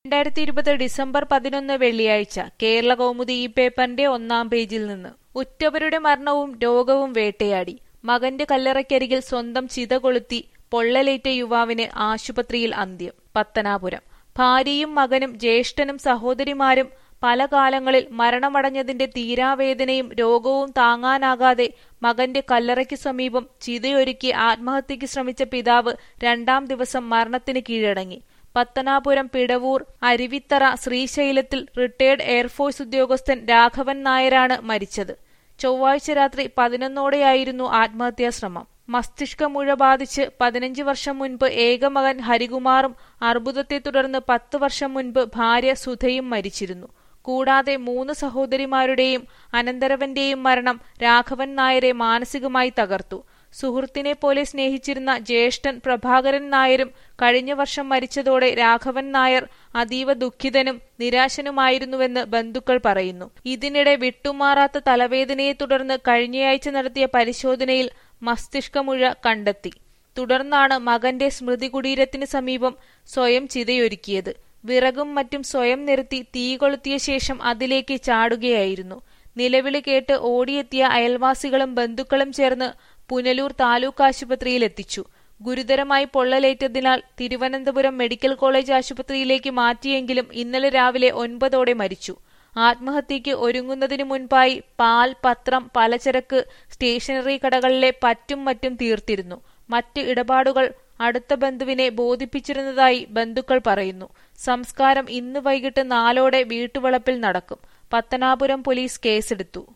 രണ്ടായിരത്തി ഇരുപത് ഡിസംബർ പതിനൊന്ന് വെള്ളിയാഴ്ച കേരള കൗമുദി ഈ പേപ്പറിന്റെ ഒന്നാം പേജിൽ നിന്ന് ഉറ്റവരുടെ മരണവും രോഗവും വേട്ടയാടി മകന്റെ കല്ലറയ്ക്കരികിൽ സ്വന്തം ചിത കൊളുത്തി പൊള്ളലേറ്റ യുവാവിന് ആശുപത്രിയിൽ അന്ത്യം പത്തനാപുരം ഭാര്യയും മകനും ജ്യേഷ്ഠനും സഹോദരിമാരും പല കാലങ്ങളിൽ മരണമടഞ്ഞതിന്റെ തീരാവേദനയും രോഗവും താങ്ങാനാകാതെ മകന്റെ കല്ലറയ്ക്ക് സമീപം ചിതയൊരുക്കി ആത്മഹത്യയ്ക്ക് ശ്രമിച്ച പിതാവ് രണ്ടാം ദിവസം മരണത്തിന് കീഴടങ്ങി പത്തനാപുരം പിടവൂർ അരുവിത്തറ ശ്രീശൈലത്തിൽ റിട്ടയർഡ് എയർഫോഴ്സ് ഉദ്യോഗസ്ഥൻ രാഘവൻ നായരാണ് മരിച്ചത് ചൊവ്വാഴ്ച രാത്രി പതിനൊന്നോടെയായിരുന്നു ആത്മഹത്യാശ്രമം മസ്തിഷ്കമുഴ ബാധിച്ച് പതിനഞ്ച് വർഷം മുൻപ് ഏകമകൻ ഹരികുമാറും അർബുദത്തെ തുടർന്ന് പത്ത് വർഷം മുൻപ് ഭാര്യ സുധയും മരിച്ചിരുന്നു കൂടാതെ മൂന്ന് സഹോദരിമാരുടെയും അനന്തരവന്റെയും മരണം രാഘവൻ നായരെ മാനസികമായി തകർത്തു സുഹൃത്തിനെ പോലെ സ്നേഹിച്ചിരുന്ന ജ്യേഷ്ഠൻ പ്രഭാകരൻ നായരും കഴിഞ്ഞ വർഷം മരിച്ചതോടെ രാഘവൻ നായർ അതീവ ദുഃഖിതനും നിരാശനുമായിരുന്നുവെന്ന് ബന്ധുക്കൾ പറയുന്നു ഇതിനിടെ വിട്ടുമാറാത്ത തലവേദനയെ തുടർന്ന് കഴിഞ്ഞയാഴ്ച നടത്തിയ പരിശോധനയിൽ മസ്തിഷ്കമുഴ കണ്ടെത്തി തുടർന്നാണ് മകന്റെ സ്മൃതി കുടീരത്തിന് സമീപം സ്വയം ചിതയൊരുക്കിയത് വിറകും മറ്റും സ്വയം നിരത്തി തീ കൊളുത്തിയ ശേഷം അതിലേക്ക് ചാടുകയായിരുന്നു നിലവിളി കേട്ട് ഓടിയെത്തിയ അയൽവാസികളും ബന്ധുക്കളും ചേർന്ന് പുനലൂർ താലൂക്ക് ആശുപത്രിയിൽ എത്തിച്ചു ഗുരുതരമായി പൊള്ളലേറ്റതിനാൽ തിരുവനന്തപുരം മെഡിക്കൽ കോളേജ് ആശുപത്രിയിലേക്ക് മാറ്റിയെങ്കിലും ഇന്നലെ രാവിലെ ഒൻപതോടെ മരിച്ചു ആത്മഹത്യയ്ക്ക് ഒരുങ്ങുന്നതിനു മുൻപായി പാൽ പത്രം പലചരക്ക് സ്റ്റേഷനറി കടകളിലെ പറ്റും മറ്റും തീർത്തിരുന്നു മറ്റ് ഇടപാടുകൾ അടുത്ത ബന്ധുവിനെ ബോധിപ്പിച്ചിരുന്നതായി ബന്ധുക്കൾ പറയുന്നു സംസ്കാരം ഇന്ന് വൈകിട്ട് നാലോടെ വീട്ടുവളപ്പിൽ നടക്കും പത്തനാപുരം പോലീസ് കേസെടുത്തു